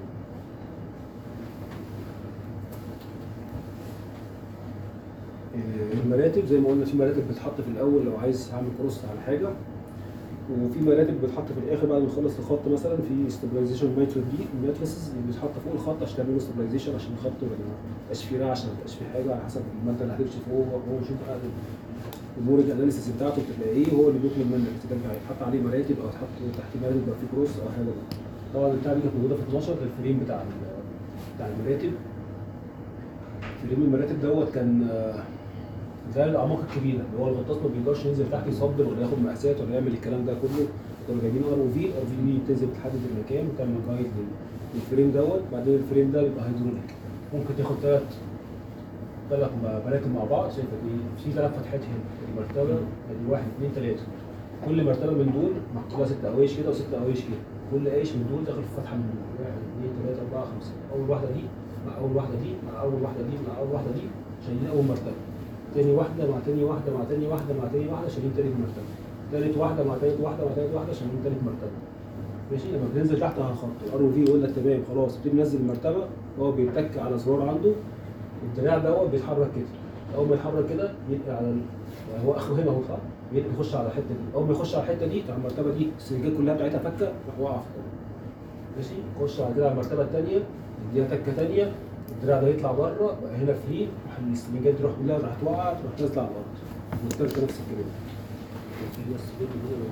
المراتب زي ما قلنا في مراتب بتتحط في الاول لو عايز اعمل كروس على حاجه وفي مراتب بتتحط في الاخر بعد ما يخلص الخط مثلا في ستابلايزيشن ماتريس دي الماتريسز اللي بتتحط فوق الخط عشان تعمل له ستابلايزيشن عشان الخط ما يبقاش فيه رعشه ما يبقاش فيه حاجه على حسب الماده اللي هتمشي فوق هو يشوف بقى الامور الاناليسيس بتاعته بتبقى ايه هو اللي بيطلب منك اذا كان هيتحط عليه مراتب او هيتحط تحت مراتب يبقى فيه كروس او حاجه طبعا البتاع دي كانت موجوده في 12 ده الفريم بتاع ال- بتاع المراتب فريم المراتب دوت كان آه، زي الاعماق الكبيره اللي هو الغطاس ما بيقدرش ينزل تحت يصبر ولا ياخد مقاسات ولا يعمل الكلام ده كله كانوا جايبين ار او في الار في دي بتنزل بتحدد المكان وتعمل جايد لل- للفريم دوت بعدين الفريم ده بيبقى هيدروليك ممكن تاخد ثلاث ثلاث مراتب مع بعض شايفه دي في ثلاث فتحات هنا المرتبه ادي واحد اثنين ثلاثه كل مرتبه من دول محطوط لها ست قوايش كده وست قوايش كده كل قايش من دول داخل في فتحه من دول واحد اثنين ثلاثه اربعه خمسه اول واحده دي مع اول واحده دي مع اول واحده دي مع اول واحده دي شايلين اول مرتبه تاني واحده مع تاني واحده مع تاني واحده مع تاني واحده شايلين تالت مرتبه تالت واحده مع تالت واحده مع تالت واحده شايلين تالت مرتبه ماشي لما بتنزل تحت على الخط الار او في يقول لك تمام خلاص ابتدي ننزل المرتبه هو بيتك على زرار عنده الدراع دوت بيتحرك كده اول ما يتحرك كده ينقل على ال... يعني هو اخره هنا اهو صح؟ ينقل يخش على الحته دي اول ما يخش على الحته دي تبقى المرتبه دي السنجات كلها بتاعتها فكه راح واقع في الأرض. ماشي يخش على كده على المرتبه الثانيه يديها تكه ثانيه الدراع ده يطلع بره بقى هنا فري راح السنجات تروح كلها راح توقع تروح نازله على الارض والثالثه نفس الكلام في بس فيديو هنا.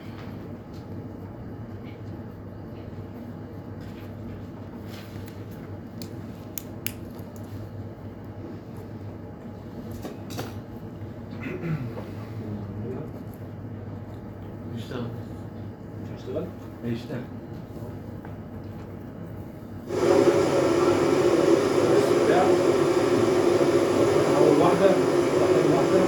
بيشتغل مش هشتغل بيشتغل بتاع اول واحده راح تاني واحده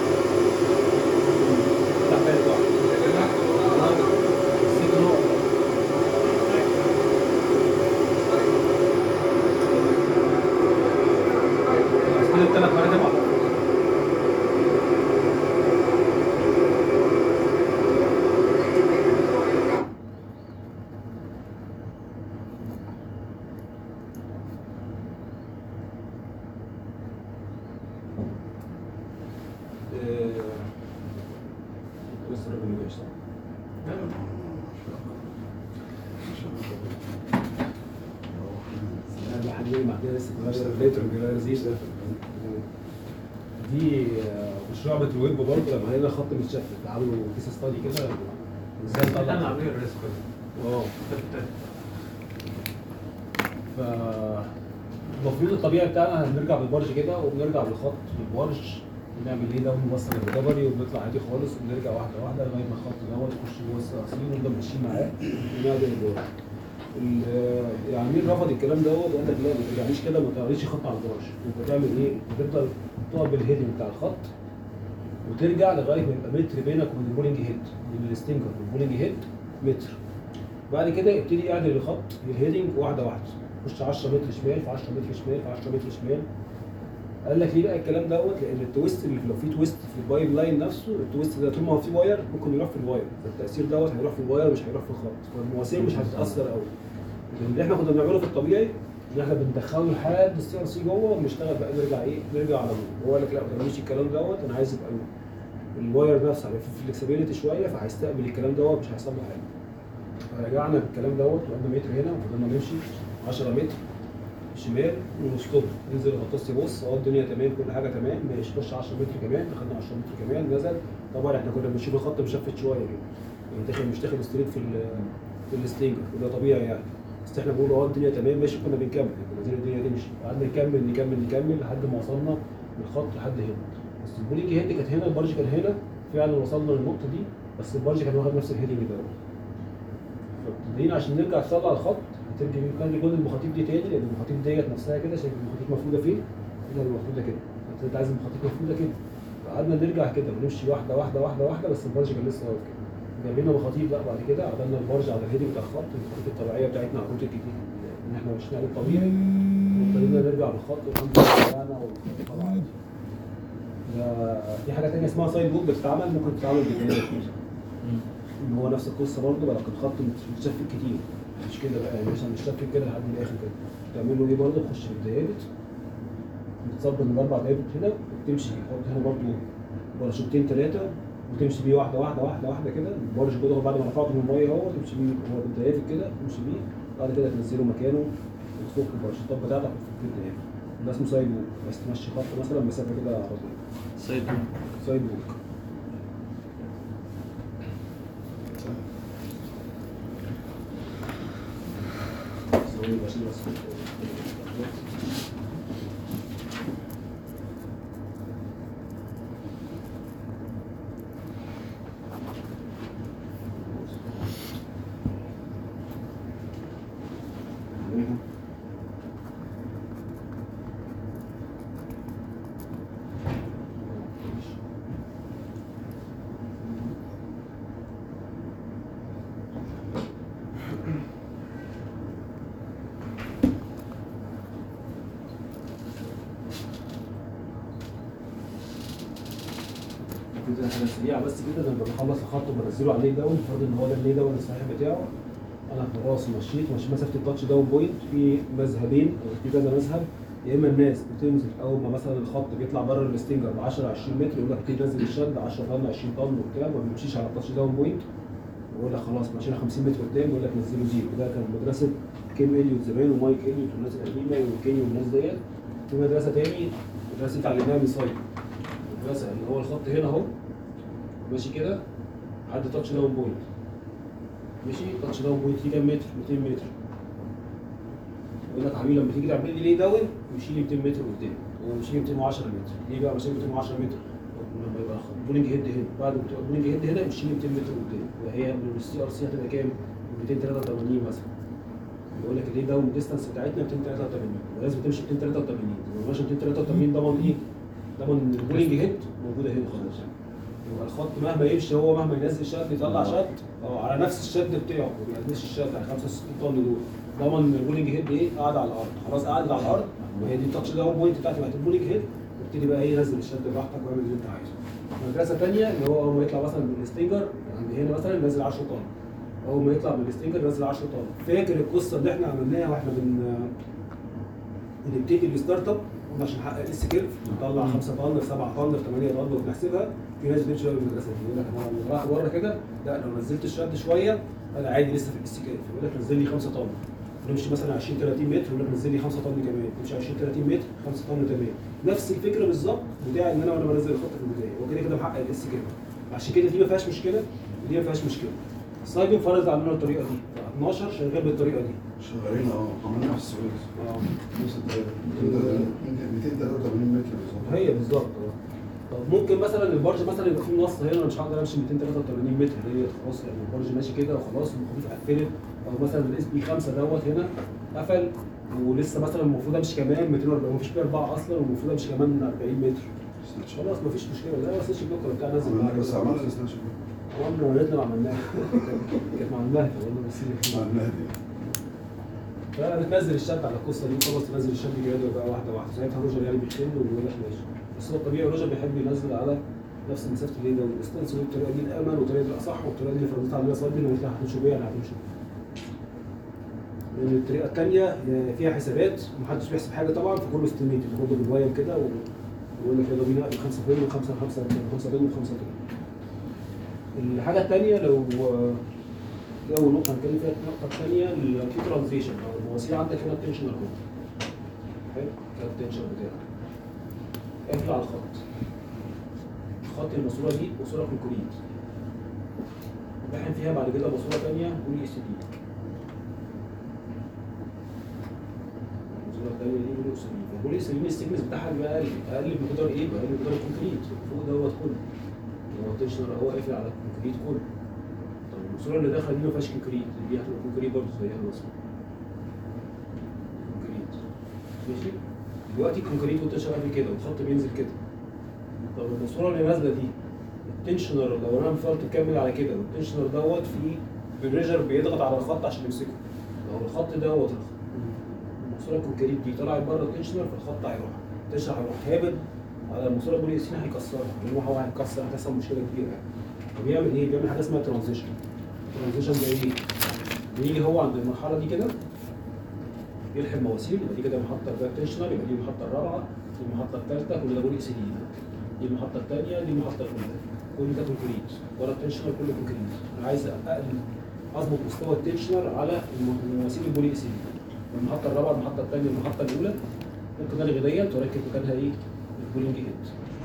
راح تالت واحده ست نقط بس كده التلات مراتب على بعض. آه، لسه الراجل ما جاش صح؟ لا لا حد مع كده لسه بيغير الليتر بيغير زيت دي آه، مشروع بترويب برضه لما هنا خط متشفت عملوا كيس ستادي كده ازاي انا طلع عاملين الريسك اه ف المفروض الطبيعي بتاعنا هنرجع بالبرج كده وبنرجع بالخط بالبرج بنعمل ايه ده ونوصل الريكفري وبنطلع عادي خالص وبنرجع واحده واحده لغايه ما الخط دوت يخش جوه الصراصير ونفضل ماشيين معاه ونعدل الدور. ال- العميل رفض الكلام دوت وقال لك لا ما ترجعليش كده ما تعمليش خط على البرج انت تعمل ايه؟ بتفضل تقف بالهيدنج بتاع الخط وترجع لغايه ما يبقى متر بينك وبين البولينج هيد بين الستينجر والبولينج هيد متر بعد كده ابتدي اعدل الخط للهيدنج واحده واحده خش 10 متر شمال في 10 متر شمال في 10 متر شمال قال لك ليه بقى الكلام دوت لان التويست اللي لو في تويست في البايب لاين نفسه التويست ده طول ما هو في واير ممكن يروح في الواير فالتاثير دوت هيروح في الواير مش هيروح في الخط فالمواسير مش هتتاثر قوي لكن اللي احنا كنا بنعمله في الطبيعي ان احنا بندخله لحد السي ار سي جوه ونشتغل بقى نرجع ايه نرجع على طول هو قال لك لا ما تعمليش الكلام دوت انا عايز يبقى الواير نفسه هيبقى فيه فلكسبيليتي شويه فهيستقبل الكلام دوت مش هيحصل له حاجه فرجعنا الكلام دوت وقلنا متر هنا وفضلنا نمشي 10 متر شمال وستوب ينزل الغطاس يبص اه الدنيا تمام كل حاجه تمام ماشي خش 10 متر كمان دخلنا 10 متر كمان نزل طبعا احنا كنا بنشوف الخط مشفت شويه كده يعني داخل مش داخل ستريت في ال في الستينجر وده طبيعي يعني بس احنا بنقول اه الدنيا تمام ماشي كنا بنكمل كنا عايزين الدنيا تمشي قعدنا نكمل نكمل نكمل لحد ما وصلنا للخط لحد هنا بس البولينج هيد كانت هنا البرج كان هنا فعلا وصلنا للنقطه دي بس البرج كان واخد نفس الهيدنج ده فابتدينا عشان نرجع نطلع الخط هترجع نخلي كل المخاطيف دي تاني لان المخاطيف ديت نفسها كده شايف المخاطيف مفروده فين؟ هنا المفروده كده فانت انت عايز المخاطيف مفروده كده فقعدنا نرجع كده ونمشي واحده واحده واحده واحده بس البرج كان لسه واقف كده جاب لنا مخاطيف بقى بعد كده عملنا البرج على الهيدنج بتاع الخط المخاطيف الطبيعيه بتاعتنا على الروت الجديد ان احنا ماشيين عليه الطبيعي وابتدينا نرجع بالخط والحمد لله رجعنا والخط طلع عادي. ده- في حاجه ثانيه اسمها سايد لوب بتتعمل ممكن تتعمل بالجنيه ان هو نفس القصه برضه بقى لكن خط متشفت كتير مش كده بقى يعني مثلا متشفت كده لحد الاخر كده تعمل له ايه برضه تخش في الديابت بتصبر من الاربع ديابت هنا وتمشي تحط هنا برضه باراشوتين ثلاثه وتمشي بيه واحده واحده واحده واحده كده البارش كده بعد ما رفعته من الميه اهو تمشي بيه هو بالديابت كده تمشي بيه بعد كده تنزله مكانه وتفك الباراشوتات بتاعتك وتفك الديابت ده اسمه سايد ووك بس تمشي خط مثلا مسافه كده عرضيه سايد سايد ووك ثواني بس بس كده حاجه سريعه بس كده لما بخلص الخط وبنزله على اللي داون فرض ان هو ده اللي داون الصحيح بتاعه انا خلاص مشيت مش مسافه التاتش داون بوينت في مذهبين او في كذا مذهب يا اما الناس بتنزل اول ما مثلا الخط بيطلع بره الستينجر ب 10 20 متر يقول لك تنزل الشد 10 طن 20 طن وبتاع ما بيمشيش على التاتش داون بوينت ويقول لك خلاص مشينا 50 متر قدام يقول لك نزله زيرو ده كان مدرسه كيم اليوت زمان ومايك اليوت والناس القديمه وكيني والناس ديت في مدرسه تاني مدرسه اتعلمناها من سايد مدرسه اللي هو الخط هنا اهو ماشي كده عدى تاتش داون بوينت ماشي تاتش داون بوينت دي كام متر 200 متر يقول لك حبيبي لما تيجي تعمل لي ليه داون امشي لي 200 متر قدام هو امشي لي 210 متر ليه بقى مشي 210 متر لما يبقى البولينج هيد هنا بعد ما تبقى البولينج هيد هنا امشي لي 200 متر قدام وهي من السي ار سي هتبقى كام 283 مثلا يقول لك الليه داون ديستانس بتاعتنا 283 ولازم تمشي 283 لو ماشي 283 ضمن ايه؟ ضمن البولينج هيد موجوده هنا خلاص يبقى الخط مهما يمشي هو مهما ينزل شد يطلع شد اه على نفس الشد بتاعه ما بيقدمش الشد على 65 طن دول ضمن البولينج هيد ايه قاعد على الارض خلاص قاعد على الارض وهي دي التاتش داون بوينت بتاعتي بتاعت البولينج هيد وابتدي بقى ايه نزل الشد براحتك واعمل اللي انت عايزه مدرسه ثانيه اللي هو اول ما يطلع مثلا من الستينجر عند هنا مثلا نزل 10 طن اول ما يطلع من الستينجر نزل 10 طن فاكر القصه اللي احنا عملناها واحنا بن بنبتدي الستارت اب قلنا عشان نحقق الاس كيرف نطلع 5 طن في 7 طن في 8 طن وبنحسبها في ناس بتمشي بقى بالمدرسه دي يقول لك انا لما راح بره كده لا لو نزلت الشد شويه انا عادي لسه في الاس كيرف يقول لك نزل لي 5 طن نمشي مثلا 20 30 متر يقول لك نزل لي 5 طن كمان نمشي 20 30 متر 5 طن كمان نفس الفكره بالظبط بتاع ان انا وانا بنزل الخط في البدايه هو كده كده محقق الاس كيرف عشان كده دي ما فيهاش مشكله ودي ما فيهاش مشكله السايدين فرض علينا الطريقه دي 12 شغال بالطريقه دي شغالين اه عملناها في السويس اه نفس الطريقه 283 متر بالظبط هي بالظبط اه طب ممكن مثلا البرج مثلا يبقى فيه نص هنا أنا مش هقدر امشي 283 متر ديت خلاص يعني البرج ماشي كده وخلاص المخطوط قفلت او مثلا الاس بي 5 دوت هنا قفل ولسه مثلا المفروض امشي كمان 240 مفيش بيه اربعه اصلا والمفروض امشي كمان 40 متر خلاص مفيش مشكله لا بس البلوك بتاع نازل عملنا معاك. بس عملنا السناتش عمرنا ما ريتنا ما عملناها كانت مع المهدي والله بس هي- عملناها دي فبتنزل الشد على القصه دي خلاص تنزل الشد جرادوال بقى واحده واحده ساعتها روجر يعني بيشتم وبيقول لك ماشي بس هو الطبيعي روجر بيحب ينزل على نفس مسافه الليل والديستانس والطريقه دي الامن والطريقه دي الاصح والطريقه دي اللي فرضتها علينا صاحبي لو انت هتمشي بيها انا هتمشي بيها. لان الطريقه الثانيه فيها حسابات ومحدش بيحسب حاجه طبعا فكله استيميت برضه بالوايم كده ويقول لك يلا بينا 5 فيلم 5 5 5 فيلم 5 فيلم الحاجه الثانيه لو دي اول نقطه هنتكلم فيها النقطه الثانيه في ترانزيشن او المواسير عندك هنا التنشن اهو حلو ده التنشن بتاعك اقفل على الخط الخط الماسوره دي ماسوره كونكريت بحن فيها بعد كده ماسوره ثانيه بولي اس دي الماسوره الثانيه دي بولي اس دي البولي اس دي السيكنس بتاعها بيبقى اقل اقل بمقدار ايه؟ اقل بمقدار الكونكريت فوق دوت كله هو التنشنر هو قافل على الكونكريت كله طب الماسوره اللي داخله دي ما فيهاش كونكريت دي هتبقى كونكريت برضه زيها مثلا كونكريت ماشي دلوقتي الكونكريت وانت شغال كده والخط بينزل كده طب الماسوره اللي نازله دي التنشنر لو انا مفترض تكمل على كده والتنشنر دوت في بريشر بيضغط على الخط عشان يمسكه لو الخط دوت الماسوره الكونكريت دي طلعت بره التنشنر فالخط هيروح التنشنر هيروح هابط على الماسوره البوليسين هيكسرها لان هو هيكسر هتحصل مشكله كبيره يعني فبيعمل ايه؟ بيعمل حاجه اسمها ترانزيشن ترانزيشن ده ايه؟ بيجي هو عند المرحله دي كده يلحم مواسير يبقى دي كده محطه بقى تنشنر يبقى دي المحطه الرابعه دي المحطه الثالثه كل ده بولي سي دي المحطه الثانيه دي المحطه الاولى كل ده كونكريت ورا التنشنر كله كونكريت انا عايز اقل اظبط مستوى التنشنر على الم- المواسير البولي سي المحطه الرابعه المحطه الثانيه المحطه الاولى ممكن الغي ديت واركب مكانها ايه؟ البولينج هيد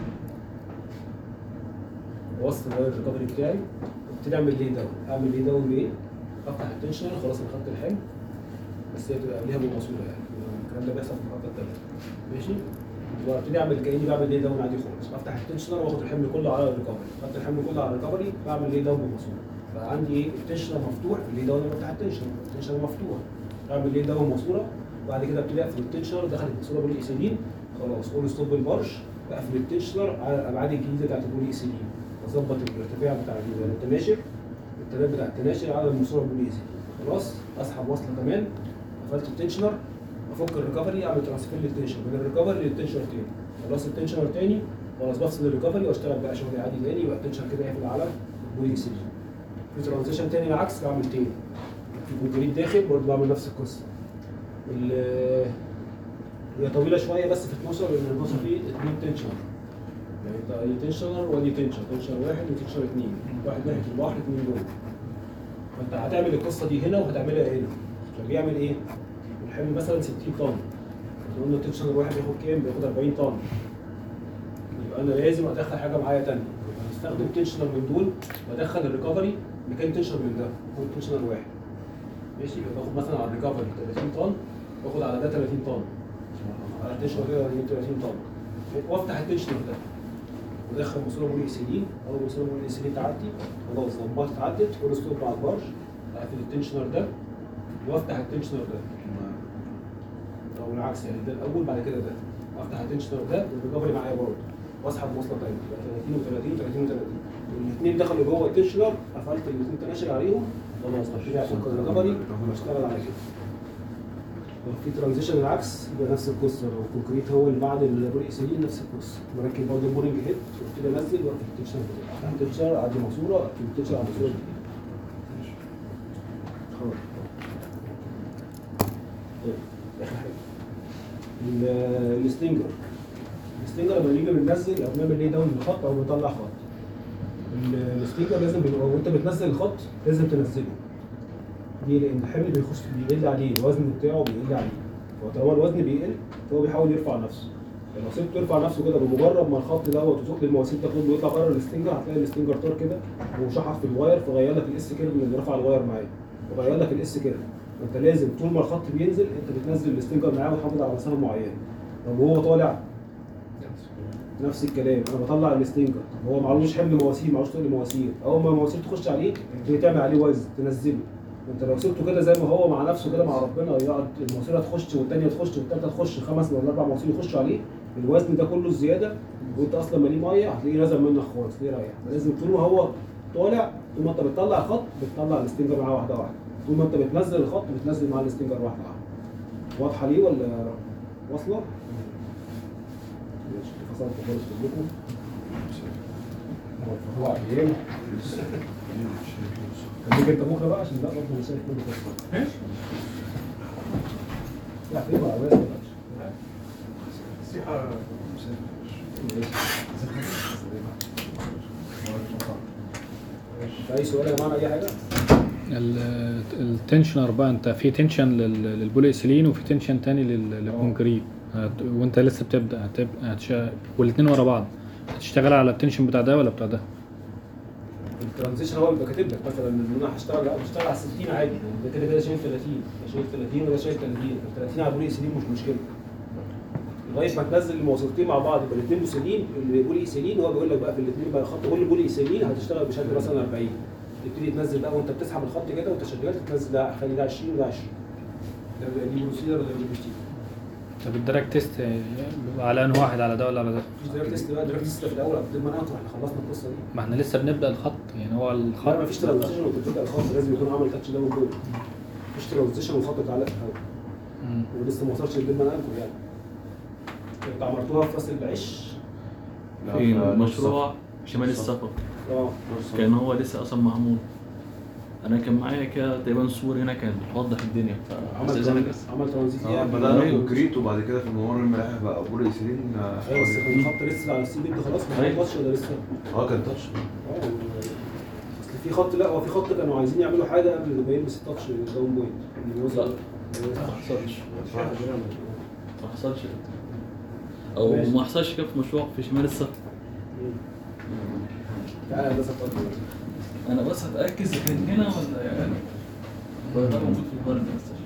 وسط الواير الريكفري بتاعي ابتدي اعمل ليه داون اعمل ليه داون بايه؟ افتح التنشنر خلاص انا خدت الحمل بس هي بتبقى قبلها بماسوره يعني الكلام ده بيحصل في المحطه الثالثه ماشي وابتدي اعمل كاني بعمل ليه داون عادي خالص بفتح التنشنر واخد الحمل كله على الريكفري خدت الحمل كله على الريكفري بعمل ليه داون بماسوره فعندي ايه التنشنر مفتوح الليه داون بفتح التنشنر التنشنر مفتوح اعمل ليه داون ماسوره وبعد كده ابتدي اقفل التنشنر دخلت الماسوره بولي ايثيلين خلاص قول ستوب البرش اقفل التنشنر على الابعاد الجديده بتاعت البولي ايثيلين واظبط الارتفاع بتاع التناشر التناب بتاع التناشر على الماسوره البولي ايثيلين خلاص اسحب وصله كمان قفلت التنشنر افك الريكفري اعمل ترانسفير للتنشن من الريكفري للتنشنر تاني خلاص التنشنر تاني خلاص بفصل الريكفري واشتغل بقى شغل عادي تاني يبقى التنشن كده يقفل على البولي ايثيلين في ترانزيشن تاني العكس بعمل تاني في كونكريت داخل برضه بعمل نفس القصه ال- هي طويله شويه بس في 12 لان 12 فيه اثنين تنشنر يعني انت ادي تنشنر وادي تنشنر تنشنر واحد وتنشنر اثنين واحد ناحيه البحر اثنين جوه فانت هتعمل القصه دي هنا وهتعملها هنا فبيعمل ايه؟ الحمل مثلا 60 طن احنا قلنا التنشنر واحد بياخد كام؟ بياخد 40 طن يبقى انا لازم ادخل حاجه معايا ثانيه يبقى هستخدم تنشنر من دول وادخل الريكفري مكان تنشنر من ده هو تنشنر واحد ماشي يبقى باخد مثلا على الريكفري 30 طن باخد على ده 30 طن على التنشنر كده 30 طن وافتح التنشنر ده ودخل ماسوره بولي ايثيلين اول ماسوره بولي ايثيلين تعدي خلاص ظبطت عدت كل ستوب على البرج اقفل التنشنر ده وافتح التنشنر ده او العكس يعني ده الاول بعد كده ده افتح التنشنر ده والريكفري معايا برضه واسحب موصله ثانيه يبقى 30 و30 30 و30 والاثنين دخلوا جوه التنشنر قفلت الاثنين تناشر عليهم خلاص هبتدي افك الريكفري واشتغل على كده لو في ترانزيشن العكس يبقى نفس القصه لو الكونكريت هو اللي بعد البولي ايثيلين نفس القصه بركب برضه البورنج هيد وابتدي انزل واقفل التنشنر افتح التنشنر اعدي ماسوره اقفل التنشنر على الماسوره دي خلاص طيب اخر حاجه ال- الستينجر الستينجر لما نيجي بننزل او بنعمل ليه داون للخط او بنطلع خط ال- الستينجر لازم بيبقى وانت بتنزل الخط لازم تنزله ليه؟ لان الحمل بيخش بيقل عليه الوزن بتاعه بيقل عليه فطالما الوزن بيقل فهو بيحاول يرفع نفسه لو سبته يرفع نفسه كده بمجرد ما الخط دوت وثقل المواسير ده كله يطلع بره الستينجر هتلاقي الستينجر طار كده وشحط في الواير فغير لك الاس كيرف اللي رفع الواير معاه وغير لك الاس كيرف فانت لازم طول ما الخط بينزل انت بتنزل الستينجر معاه وتحافظ على مسافه معينه طب وهو طالع نفس الكلام انا بطلع الستينجر طب هو معلوش حمل مواسير معلوش طول مواسير اول ما المواسير تخش عليه تبتدي تعمل عليه وزن تنزله انت لو سبته كده زي ما هو مع نفسه كده مع ربنا يقعد المواسير هتخش والثانيه تخش والثالثه تخش خمس ولا اربع مواسير يخشوا عليه الوزن ده كله الزياده وانت اصلا ماليه ميه هتلاقيه نزل منك خالص ليه رايح لازم طول ما هو طالع طول ما انت بتطلع الخط بتطلع الستينجر معاه واحده واحده طول ما انت بتنزل الخط بتنزل معاه الستينجر واحده واحده واضحه ليه ولا واصله؟ ماشي فصلت خالص كلكم هو ايام خليك انت بكره بقى عشان ده برضه مش شايف منه فرصه ماشي لا في بقى بس السيحه في اي سؤال يا جماعه اي حاجه؟ ال- التنشنر بقى انت في تنشن لل- للبولي ايثيلين وفي تنشن تاني لل- للكونكريت هت- وانت لسه بتبدا هتبقى هتشتغل والاثنين ورا بعض هتشتغل على التنشن بتاع ده ولا بتاع ده الترانزيشن هو بيبقى كاتب لك مثلا ان انا هشتغل لا هشتغل على 60 عادي يعني ده كده كده شايل 30 ده شايل 30 وده شايل 30 ال 30 على بولي ايثيلين مش مشكله لغايه ما تنزل الموصلتين مع بعض يبقى الاثنين موصلين اللي بولي ايثيلين هو بيقول لك بقى في الاثنين بقى خط كل بولي ايثيلين هتشتغل بشكل مثلا 40 تبتدي تنزل بقى وانت بتسحب الخط كده وانت شغال تنزل ده خلي ده 20 وده 20 ده بيبقى دي بروسيدر وده بيبقى دي طب الدراج تيست بيبقى على انه واحد على ده ولا على ده مفيش دراج تيست بقى دراج تيست ده في الاول قبل ما نقطع احنا خلصنا القصه دي ما احنا لسه بنبدا الخط يعني هو الخط لا مفيش ترانزيشن وانت بتبدا الخط لازم يكون عامل تاتش داون جوه مفيش ترانزيشن والخط اتعلق في الهواء مم. ولسه ما وصلش للدم انا انكم يعني انتوا عملتوها في راس العش في مشروع شمال السفر اه كان هو لسه اصلا معمول انا كان معايا كده تقريبا صور هنا كانت بتوضح الدنيا عمل فأستاذنك ترانزيت بس. عمل ترانزيت اه ايه بدأنا كونكريت وبعد كده في الممر الملاحق بقى بولي ايثيلين ايوه بس كان الخط لسه على السي بي ده خلاص ما أيوة. خلصش ولا لسه اه كان تاتش اه اصل في خط لا هو في خط كانوا عايزين يعملوا حاجه قبل ما يلبس التاتش داون بوينت إن يوصل- ما حصلش ما ينفعش نعمل. ما حصلش او ماشي. ما حصلش كده في مشروع في شمال السفر تعالى هندسه اتفضل انا بس هتاكد اذا كان هنا ولا يعني ولا ده موجود في الهارد بس